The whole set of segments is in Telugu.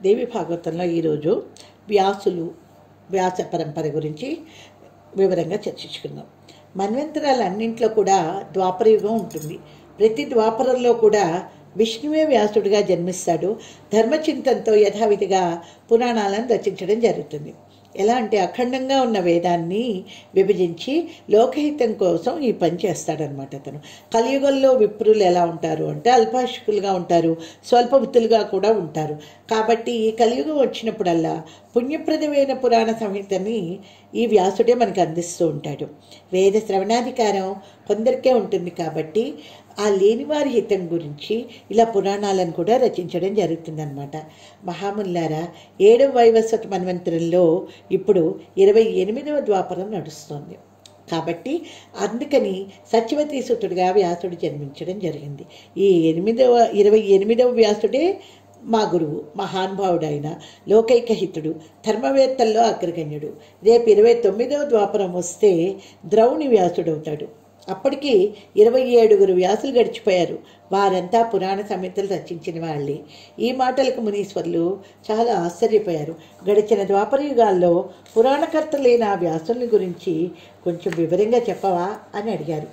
దేవి భాగవతంలో ఈరోజు వ్యాసులు వ్యాస పరంపర గురించి వివరంగా చర్చించుకుందాం మన్వంతరాలన్నింట్లో కూడా ద్వాపరయుగం ఉంటుంది ప్రతి ద్వాపరంలో కూడా విష్ణువే వ్యాసుడిగా జన్మిస్తాడు ధర్మచింతంతో యథావిధిగా పురాణాలను రచించడం జరుగుతుంది ఎలా అంటే అఖండంగా ఉన్న వేదాన్ని విభజించి లోకహితం కోసం ఈ పని చేస్తాడనమాట అతను కలియుగంలో విప్రులు ఎలా ఉంటారు అంటే అల్పాయుష్కులుగా ఉంటారు స్వల్పబుద్ధులుగా కూడా ఉంటారు కాబట్టి ఈ కలియుగం వచ్చినప్పుడల్లా పుణ్యప్రదమైన పురాణ సంహితని ఈ వ్యాసుడే మనకు అందిస్తూ ఉంటాడు వేద శ్రవణాధికారం కొందరికే ఉంటుంది కాబట్టి ఆ లేనివారి హితం గురించి ఇలా పురాణాలను కూడా రచించడం జరుగుతుందన్నమాట మహాముల్లారా ఏడవ వైవస్వత మన్వంతరంలో ఇప్పుడు ఇరవై ఎనిమిదవ ద్వాపరం నడుస్తోంది కాబట్టి అందుకని సత్యవతీ సుతుడిగా వ్యాసుడు జన్మించడం జరిగింది ఈ ఎనిమిదవ ఇరవై ఎనిమిదవ వ్యాసుడే మా గురువు మహానుభావుడైన లోకైకహితుడు ధర్మవేత్తల్లో అగ్రగణ్యుడు రేపు ఇరవై తొమ్మిదవ ద్వాపరం వస్తే ద్రౌణి వ్యాసుడవుతాడు అప్పటికి ఇరవై ఏడుగురు వ్యాసులు గడిచిపోయారు వారంతా పురాణ సంహితలు రచించిన వాళ్ళే ఈ మాటలకు మునీశ్వర్లు చాలా ఆశ్చర్యపోయారు గడిచిన ద్వాపర యుగాల్లో పురాణకర్తలైన ఆ వ్యాసుల్ని గురించి కొంచెం వివరంగా చెప్పవా అని అడిగారు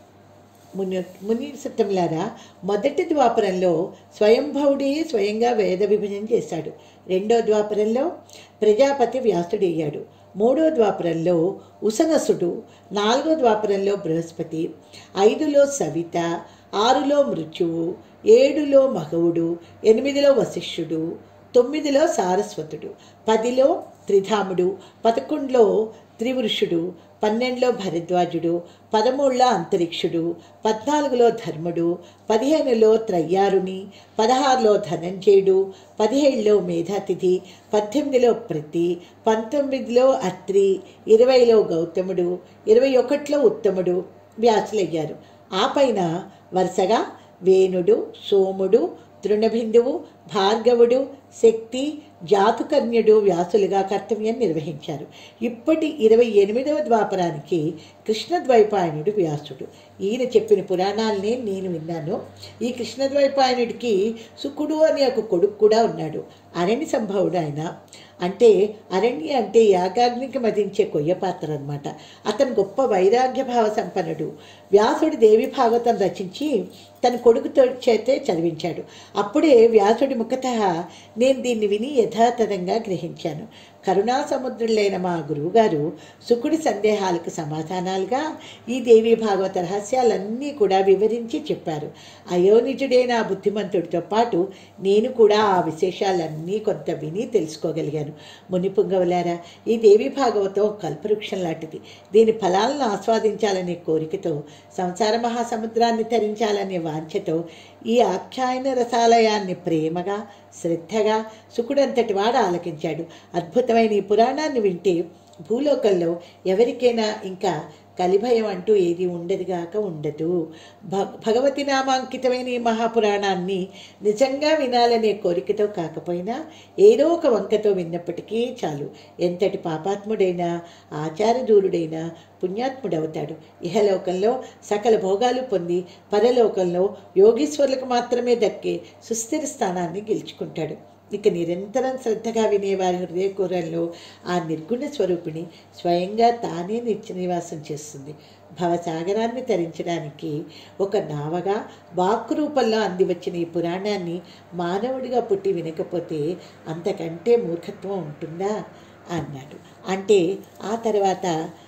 ముని ముని సత్యంలారా మొదటి ద్వాపరంలో స్వయంభవుడే స్వయంగా వేద విభజన చేశాడు రెండో ద్వాపరంలో ప్రజాపతి వ్యాసుడయ్యాడు మూడో ద్వాపరంలో ఉసనసుడు నాలుగో ద్వాపరంలో బృహస్పతి ఐదులో సవిత ఆరులో మృత్యువు ఏడులో మగవుడు ఎనిమిదిలో వశిష్ఠుడు తొమ్మిదిలో సారస్వతుడు పదిలో త్రిధాముడు పదకొండులో త్రివృషుడు పన్నెండులో భరద్వాజుడు పదమూడులో అంతరిక్షుడు పద్నాలుగులో ధర్ముడు పదిహేనులో త్రయ్యారుని పదహారులో ధనంజయుడు పదిహేడులో మేధాతిథి పద్దెనిమిదిలో ప్రతి పంతొమ్మిదిలో అత్రి ఇరవైలో గౌతముడు ఇరవై ఒకటిలో ఉత్తముడు వ్యాసులయ్యారు ఆ పైన వరుసగా వేణుడు సోముడు తృణబిందువు భార్గవుడు శక్తి జాతుకర్ణ్యుడు వ్యాసులుగా కర్తవ్యం నిర్వహించారు ఇప్పటి ఇరవై ఎనిమిదవ ద్వాపరానికి కృష్ణద్వైపాయనుడు వ్యాసుడు ఈయన చెప్పిన పురాణాలనే నేను విన్నాను ఈ కృష్ణద్వైపాయనుడికి సుకుడు అనే ఒక కొడుకు కూడా ఉన్నాడు అరణ్య సంభవుడు ఆయన అంటే అరణ్య అంటే యాగాగ్నికి మదించే కొయ్య పాత్ర అనమాట అతను గొప్ప వైరాగ్య భావ సంపన్నుడు వ్యాసుడు దేవి భాగవతం రచించి తన కొడుకుతో చేతే చదివించాడు అప్పుడే వ్యాసుడి ముఖత నేను దీన్ని విని యథాతథంగా గ్రహించాను కరుణా సముద్రులైన మా గురువుగారు సుకుడి సందేహాలకు సమాధానాలుగా ఈ దేవి భాగవత రహస్యాలన్నీ కూడా వివరించి చెప్పారు అయోనిజుడైన ఆ బుద్ధిమంతుడితో పాటు నేను కూడా ఆ విశేషాలన్నీ కొంత విని తెలుసుకోగలిగాను మునిపుంగవలారా ఈ దేవి భాగవతం కల్పవృక్షం లాంటిది దీని ఫలాలను ఆస్వాదించాలనే కోరికతో సంసార మహాసముద్రాన్ని తరించాలనే వాంఛతో ఈ ఆఖ్యాయన రసాలయాన్ని ప్రేమగా శ్రద్ధగా సుకుడంతటి వాడు ఆలకించాడు అద్భుతమైన ఈ పురాణాన్ని వింటే భూలోకంలో ఎవరికైనా ఇంకా కలిభయం అంటూ ఏది ఉండదుగాక ఉండదు భ భగవతి నామాంకితమైన ఈ మహాపురాణాన్ని నిజంగా వినాలనే కోరికతో కాకపోయినా ఏదో ఒక వంకతో విన్నప్పటికీ చాలు ఎంతటి పాపాత్ముడైనా ఆచారదూరుడైనా పుణ్యాత్ముడవుతాడు ఇహలోకంలో సకల భోగాలు పొంది పరలోకంలో యోగీశ్వరులకు మాత్రమే దక్కే సుస్థిర స్థానాన్ని గెలుచుకుంటాడు ఇక నిరంతరం శ్రద్ధగా వినేవారి హృదయకూరంలో ఆ నిర్గుణ స్వరూపిణి స్వయంగా తానే నిత్య నివాసం చేస్తుంది భవసాగరాన్ని తరించడానికి ఒక నావగా వాక్కు రూపంలో అందివచ్చిన ఈ పురాణాన్ని మానవుడిగా పుట్టి వినకపోతే అంతకంటే మూర్ఖత్వం ఉంటుందా అన్నాడు అంటే ఆ తర్వాత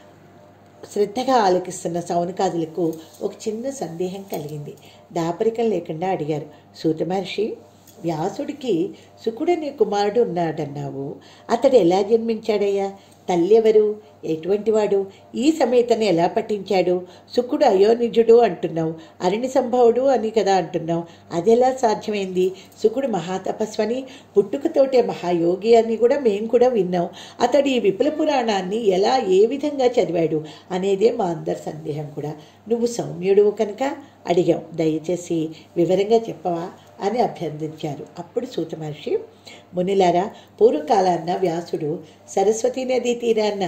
శ్రద్ధగా ఆలకిస్తున్న సౌనకాదులకు ఒక చిన్న సందేహం కలిగింది దాపరికం లేకుండా అడిగారు సూత మహర్షి వ్యాసుడికి సుకుడనే కుమారుడు ఉన్నాడన్నావు అతడు ఎలా జన్మించాడయ్యా తల్లి ఎవరు ఎటువంటి వాడు ఈ సమేతను ఎలా పట్టించాడు సుకుడు అయోనిజుడు అంటున్నావు అరణి సంభవుడు అని కదా అంటున్నావు అది ఎలా సాధ్యమైంది సుకుడు మహాతపస్వని పుట్టుకతోటే మహాయోగి అని కూడా మేము కూడా విన్నాం అతడు ఈ విపుల పురాణాన్ని ఎలా ఏ విధంగా చదివాడు అనేదే మా అందరి సందేహం కూడా నువ్వు సౌమ్యుడు కనుక అడిగాం దయచేసి వివరంగా చెప్పవా అని అభ్యర్థించారు అప్పుడు సూత మహర్షి మునిలారా పూర్వకాలాన్న వ్యాసుడు సరస్వతీ నదీ తీరాన్న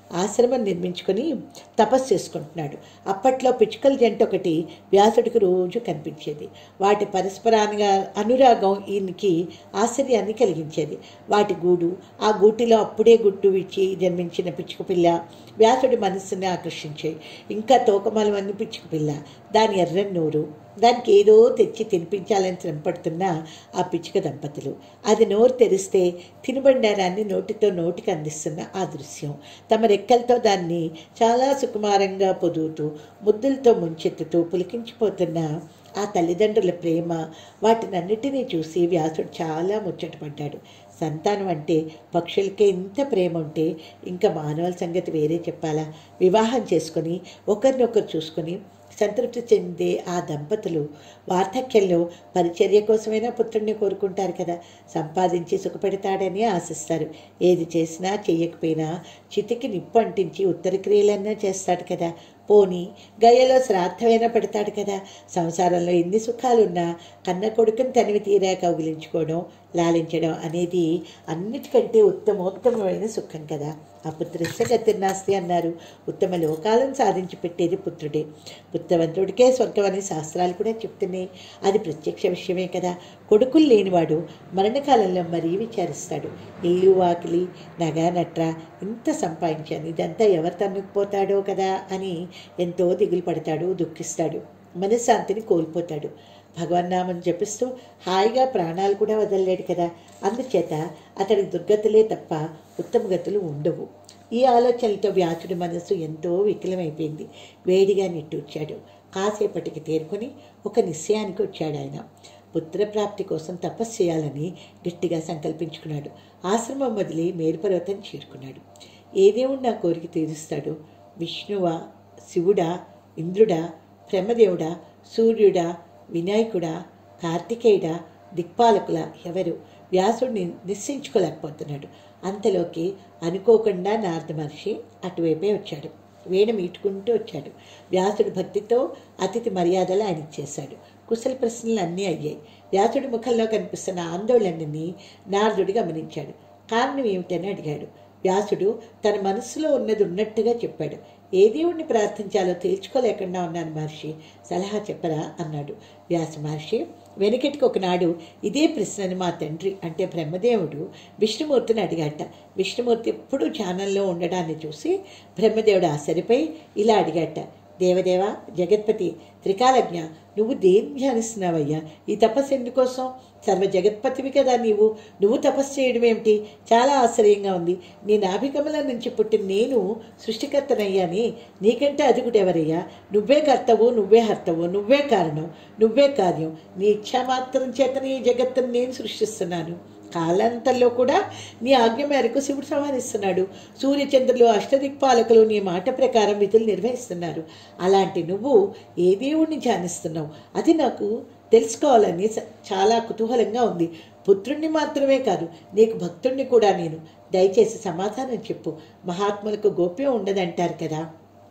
ఆశ్రమం నిర్మించుకొని తపస్సు చేసుకుంటున్నాడు అప్పట్లో పిచ్చుకల జంట ఒకటి వ్యాసుడికి రోజు కనిపించేది వాటి పరస్పరానుగా అనురాగం ఈయనకి ఆశ్చర్యాన్ని కలిగించేది వాటి గూడు ఆ గూటిలో అప్పుడే గుట్టు విచ్చి జన్మించిన పిచ్చుక పిల్ల వ్యాసుడి మనస్సుని ఆకర్షించాయి ఇంకా తోకమలవన్నీ పిచ్చుక పిల్ల దాని ఎర్రని నోరు దానికి ఏదో తెచ్చి తినిపించాలని శ్రమపడుతున్న ఆ పిచ్చుక దంపతులు అది నోరు తెరిస్తే తినుబండారాన్ని నోటితో నోటికి అందిస్తున్న ఆ దృశ్యం తమ రెక్కలతో దాన్ని చాలా సుకుమారంగా పొదుగుతూ ముద్దులతో ముంచెత్తుతూ పులికించిపోతున్న ఆ తల్లిదండ్రుల ప్రేమ వాటినన్నిటినీ చూసి వ్యాసుడు చాలా ముచ్చటపడ్డాడు సంతానం అంటే పక్షులకే ఇంత ప్రేమ ఉంటే ఇంకా మానవుల సంగతి వేరే చెప్పాలా వివాహం చేసుకొని ఒకరినొకరు చూసుకొని సంతృప్తి చెందే ఆ దంపతులు వార్ధక్యంలో పరిచర్య కోసమైనా పుత్రుడిని కోరుకుంటారు కదా సంపాదించి సుఖపెడతాడని ఆశిస్తారు ఏది చేసినా చెయ్యకపోయినా చితికి నిప్పు అంటించి ఉత్తర క్రియలన్నా చేస్తాడు కదా పోని గయ్యలో శ్రాద్ధమైనా పెడతాడు కదా సంసారంలో ఎన్ని సుఖాలున్నా కన్న కొడుకుని తనివి తీరా కౌగిలించుకోవడం లాలించడం అనేది అన్నిటికంటే ఉత్తమోత్తమమైన సుఖం కదా ఆ పుత్రస్య గతిర్నాస్తి అన్నారు ఉత్తమ లోకాలను సాధించి పెట్టేది పుత్రుడే పుత్రవంతుడికే స్వర్గం అనే శాస్త్రాలు కూడా చెప్తున్నాయి అది ప్రత్యక్ష విషయమే కదా కొడుకులు లేనివాడు మరణకాలంలో మరీ విచారిస్తాడు ఇల్లు వాకిలి నగ నట్ర ఇంత సంపాదించాను ఇదంతా ఎవరు తన్నుకుపోతాడో కదా అని ఎంతో దిగులు పడతాడు దుఃఖిస్తాడు మనశ్శాంతిని కోల్పోతాడు భగవన్నామం జపిస్తూ హాయిగా ప్రాణాలు కూడా వదలలేడు కదా అందుచేత అతడి దుర్గతులే తప్ప ఉత్తమ గతులు ఉండవు ఈ ఆలోచనలతో వ్యాసుడి మనస్సు ఎంతో వికలమైపోయింది వేడిగా నిట్టూర్చాడు కాసేపటికి తేరుకొని ఒక నిశ్చయానికి వచ్చాడు ఆయన పుత్రప్రాప్తి కోసం తపస్సు చేయాలని గట్టిగా సంకల్పించుకున్నాడు ఆశ్రమం వదిలి మేరుపర్వతం చేరుకున్నాడు ఏ దేవుడు నా కోరిక తీరుస్తాడు విష్ణువా శివుడా ఇంద్రుడా బ్రహ్మదేవుడా సూర్యుడా వినాయకుడా కార్తికేయుడా దిక్పాలకుల ఎవరు వ్యాసుడిని నిశ్చయించుకోలేకపోతున్నాడు అంతలోకి అనుకోకుండా నారద మహర్షి అటువైపే వచ్చాడు వీణ మీటుకుంటూ వచ్చాడు వ్యాసుడు భక్తితో అతిథి మర్యాదలు ఆయన ఇచ్చేశాడు కుశల ప్రశ్నలు అన్నీ అయ్యాయి వ్యాసుడి ముఖంలో కనిపిస్తున్న ఆందోళనని నారదుడు గమనించాడు కారణం ఏమిటని అడిగాడు వ్యాసుడు తన మనస్సులో ఉన్నది ఉన్నట్టుగా చెప్పాడు ఏ దేవుణ్ణి ప్రార్థించాలో తేల్చుకోలేకుండా ఉన్నాను మహర్షి సలహా చెప్పరా అన్నాడు వ్యాస మహర్షి వెనకటికి ఒకనాడు ఇదే ప్రశ్నని మా తండ్రి అంటే బ్రహ్మదేవుడు విష్ణుమూర్తిని అడిగాట విష్ణుమూర్తి ఎప్పుడూ ధ్యానంలో ఉండడాన్ని చూసి బ్రహ్మదేవుడు ఆశ్చర్యపై ఇలా అడిగాట దేవదేవ జగత్పతి త్రికాలజ్ఞ నువ్వు దేన్ని ధ్యానిస్తున్నావయ్యా ఈ తపస్సు ఎందుకోసం సర్వ జగత్పతివి కదా నీవు నువ్వు తపస్సు చేయడం ఏమిటి చాలా ఆశ్చర్యంగా ఉంది నీ నాభికమల నుంచి పుట్టిన నేను సృష్టికర్తనయ్యాని నీకంటే అదుగుడెవరయ్యా నువ్వే కర్తవు నువ్వే హర్తవు నువ్వే కారణం నువ్వే కార్యం నీ ఇచ్ఛామాత్రం చేతనే ఈ జగత్తును నేను సృష్టిస్తున్నాను కాలాంతంలో కూడా నీ ఆజ్ఞ మేరకు శివుడు సంహరిస్తున్నాడు సూర్యచంద్రులు అష్టదిక్పాలకులు నీ మాట ప్రకారం విధులు నిర్వహిస్తున్నారు అలాంటి నువ్వు ఏ దేవుణ్ణి ధ్యానిస్తున్నావు అది నాకు తెలుసుకోవాలని స- చాలా కుతూహలంగా ఉంది పుత్రుణ్ణి మాత్రమే కాదు నీకు భక్తుణ్ణి కూడా నేను దయచేసి సమాధానం చెప్పు మహాత్ములకు గోప్యం ఉండదంటారు కదా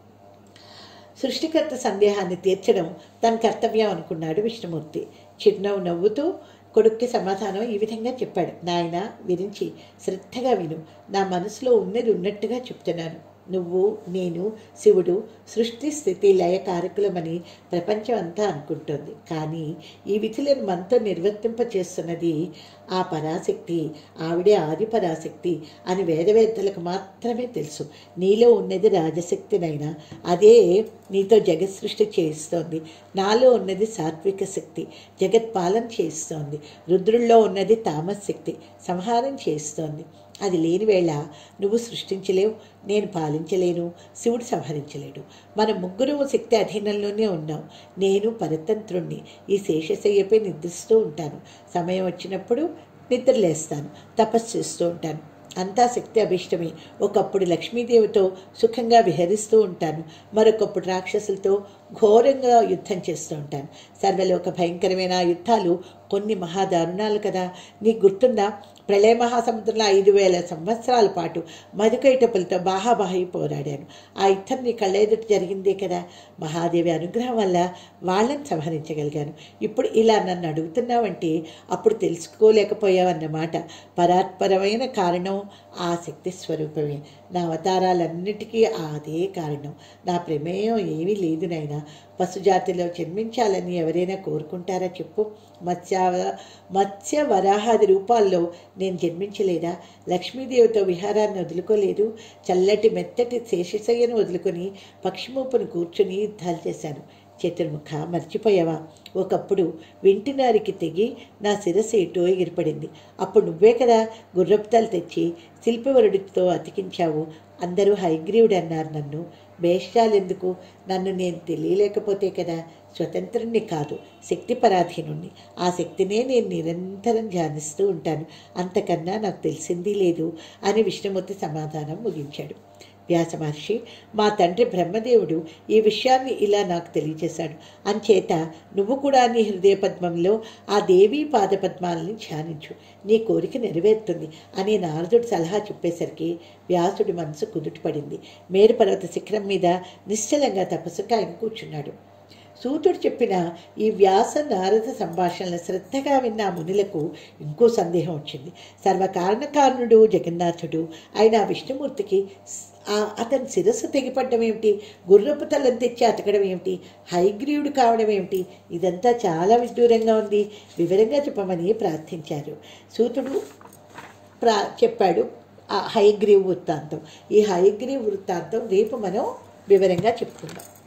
సృష్టికర్త సందేహాన్ని తీర్చడం తన కర్తవ్యం అనుకున్నాడు విష్ణుమూర్తి చిరునవ్వు నవ్వుతూ కొడుక్కి సమాధానం ఈ విధంగా చెప్పాడు నాయన విరించి శ్రద్ధగా విను నా మనసులో ఉన్నది ఉన్నట్టుగా చెప్తున్నాను నువ్వు నేను శివుడు సృష్టి స్థితి లయ కారకులమని ప్రపంచం అంతా అనుకుంటోంది కానీ ఈ విధులను మనతో నిర్వర్తింప చేస్తున్నది ఆ పరాశక్తి ఆవిడే ఆది పరాశక్తి అని వేదవేత్తలకు మాత్రమే తెలుసు నీలో ఉన్నది రాజశక్తినైనా అదే నీతో జగత్ సృష్టి చేయిస్తోంది నాలో ఉన్నది సాత్విక శక్తి జగత్ పాలన చేయిస్తోంది రుద్రుల్లో ఉన్నది తామస్ శక్తి సంహారం చేయిస్తోంది అది లేని వేళ నువ్వు సృష్టించలేవు నేను పాలించలేను శివుడు సంహరించలేడు మన ముగ్గురు శక్తి అధీనంలోనే ఉన్నాం నేను పరతంత్రుణ్ణి ఈ శేషశయ్యపై నిద్రిస్తూ ఉంటాను సమయం వచ్చినప్పుడు నిద్రలేస్తాను తపస్సు చేస్తూ ఉంటాను అంతా శక్తి అభిష్టమే ఒకప్పుడు లక్ష్మీదేవితో సుఖంగా విహరిస్తూ ఉంటాను మరొకప్పుడు రాక్షసులతో ఘోరంగా యుద్ధం చేస్తూ ఉంటాను సర్వలోక భయంకరమైన ఆ యుద్ధాలు కొన్ని మహాదారుణాలు కదా నీకు గుర్తుందా ప్రళయ మహాసముద్రంలో ఐదు వేల సంవత్సరాల పాటు మధుకైటపులతో బాహాబాహి పోరాడాను ఆ యుద్ధం నీ కళ్ళ ఎదుట జరిగిందే కదా మహాదేవి అనుగ్రహం వల్ల వాళ్ళని సంహరించగలిగాను ఇప్పుడు ఇలా నన్ను అడుగుతున్నావంటే అప్పుడు తెలుసుకోలేకపోయావన్నమాట పరాత్పరమైన కారణం ఆ శక్తి స్వరూపమే నా అవతారాలన్నిటికీ అదే కారణం నా ప్రమేయం ఏమీ లేదు నాయనా పశుజాతిలో జన్మించాలని ఎవరైనా కోరుకుంటారా చెప్పు మత్స్య మత్స్య వరాహాది రూపాల్లో నేను జన్మించలేదా లక్ష్మీదేవితో విహారాన్ని వదులుకోలేదు చల్లటి మెత్తటి శేషశయ్యను వదులుకొని పక్షిమూపును కూర్చుని యుద్ధాలు చేశాను చతుర్ముఖ మర్చిపోయావా ఒకప్పుడు వింటినారికి తెగి నా శిరస్సు ఎటో ఎగిరిపడింది అప్పుడు నువ్వే కదా గుర్రపుతాలు తెచ్చి శిల్పవరుడితో అతికించావు అందరూ హైగ్రీవుడు అన్నారు నన్ను బేష్టాలెందుకు నన్ను నేను తెలియలేకపోతే కదా స్వతంత్రుణ్ణి కాదు శక్తి పరాధీనుణ్ణి ఆ శక్తినే నేను నిరంతరం ధ్యానిస్తూ ఉంటాను అంతకన్నా నాకు తెలిసింది లేదు అని విష్ణుమూర్తి సమాధానం ముగించాడు వ్యాస మహర్షి మా తండ్రి బ్రహ్మదేవుడు ఈ విషయాన్ని ఇలా నాకు తెలియజేశాడు అంచేత నువ్వు కూడా నీ హృదయ పద్మంలో ఆ దేవీ పాదపద్మాలని ధ్యానించు నీ కోరిక నెరవేరుతుంది అని నారదుడు సలహా చెప్పేసరికి వ్యాసుడి మనసు కుదుటపడింది మేరు పర్వత శిఖరం మీద నిశ్చలంగా తపస్సుకు ఆయన కూర్చున్నాడు సూతుడు చెప్పిన ఈ వ్యాస నారద సంభాషణలు శ్రద్ధగా విన్న ఆ మునులకు ఇంకో సందేహం వచ్చింది సర్వకారణకారణుడు జగన్నాథుడు ఆయన ఆ విష్ణుమూర్తికి స్- ఆ అతని శిరస్సు తెగిపడ్డం ఏమిటి గుర్రపు తలను తెచ్చి అతకడం ఏమిటి హైగ్రీవుడు కావడం ఏమిటి ఇదంతా చాలా విడ్డూరంగా ఉంది వివరంగా చెప్పమని ప్రార్థించారు సూతుడు ప్రా చెప్పాడు ఆ హైగ్రీవ్ వృత్తాంతం ఈ హైగ్రీవ్ వృత్తాంతం రేపు మనం వివరంగా చెప్పుకుందాం